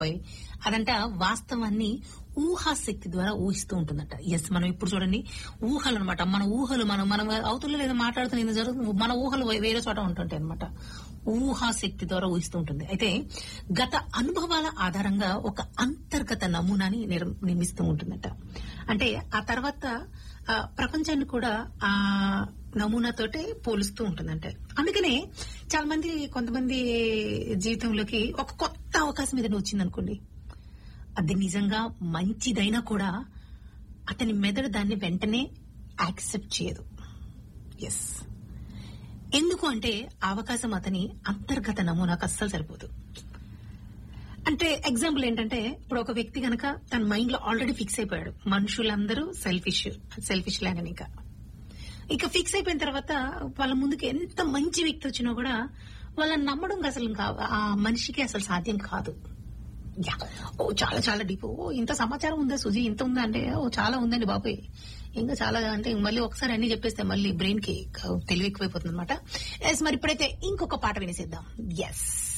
అదంట వాస్తవాన్ని ఊహాశక్తి ద్వారా ఊహిస్తూ ఉంటుందట ఎస్ మనం ఇప్పుడు చూడండి ఊహలు అనమాట మన ఊహలు మనం మనం అవతల లేదా మాట్లాడుతున్న ఇది జరుగుతుంది మన ఊహలు వే- వేరే చోట ఉంటుంటాయి అనమాట ఊహాశక్తి ద్వారా ఊహిస్తూ ఉంటుంది అయితే గత అనుభవాల ఆధారంగా ఒక అంతర్గత నమూనాని నిర్- నిర్మిస్తూ ఉంటుందట అంటే ఆ తర్వాత ఆ, ప్రపంచాన్ని కూడా ఆ నమూనాతోటే పోలుస్తూ ఉంటుందంట అందుకనే చాలా మంది కొంతమంది జీవితంలోకి ఒక కొత్త అవకాశం ఏదైనా వచ్చిందనుకోండి అది నిజంగా మంచిదైనా కూడా అతని మెదడు దాన్ని వెంటనే యాక్సెప్ట్ చేయదు ఎస్ ఎందుకు అంటే ఆ అవకాశం అతని అంతర్గత నమూనాకు అస్సలు సరిపోదు అంటే ఎగ్జాంపుల్ ఏంటంటే ఇప్పుడు ఒక వ్యక్తి గనక తన మైండ్ లో ఆల్రెడీ ఫిక్స్ అయిపోయాడు మనుషులందరూ సెల్ఫిష్ సెల్ఫిష్ లాగానే ఇంకా ఇక ఫిక్స్ అయిపోయిన తర్వాత వాళ్ళ ముందుకు ఎంత మంచి వ్యక్తి వచ్చినా కూడా వాళ్ళని నమ్మడం అసలు ఇంకా ఆ మనిషికి అసలు సాధ్యం కాదు యా. ఓ చాలా చాలా డీప్ ఓ ఇంత సమాచారం ఉందా సుజీ ఇంత ఉందా అంటే ఓ చాలా ఉందండి బాబాయ్ ఇంకా చాలా అంటే మళ్ళీ ఒకసారి అన్ని చెప్పేస్తే మళ్ళీ బ్రెయిన్ కి తెలివి ఎక్కువైపోతుంది అనమాట మరి ఇప్పుడైతే ఇంకొక పాట వినేసేద్దాం ఎస్